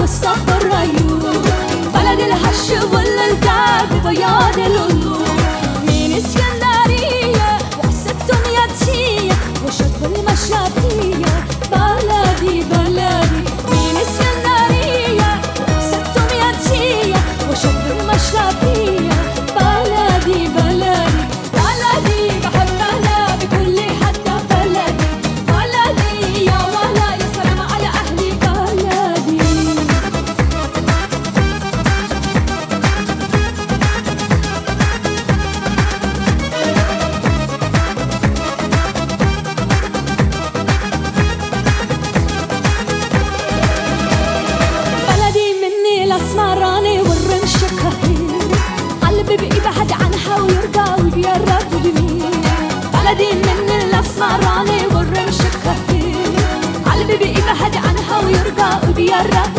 والصخر الريوم بلد الهش والالتعب بياض القلوب من اسكندرية وقصة ياتية وشط المشافية بلدي بلدي من اسكندرية وقصة ياتية وشط المشافية بلدي بلدي بلدي بحبها بكل حتى بلدي بلدي يا ولا يا سلام على أهلي بلدي بلدي مني الاسمراني والرمش الكثير قلبي بيبعد عنها ويرجع ويقرب بمين بلدي مني الاسمراني والرمش الكثير قلبي بيبعد عنها ويرجع وبيقرب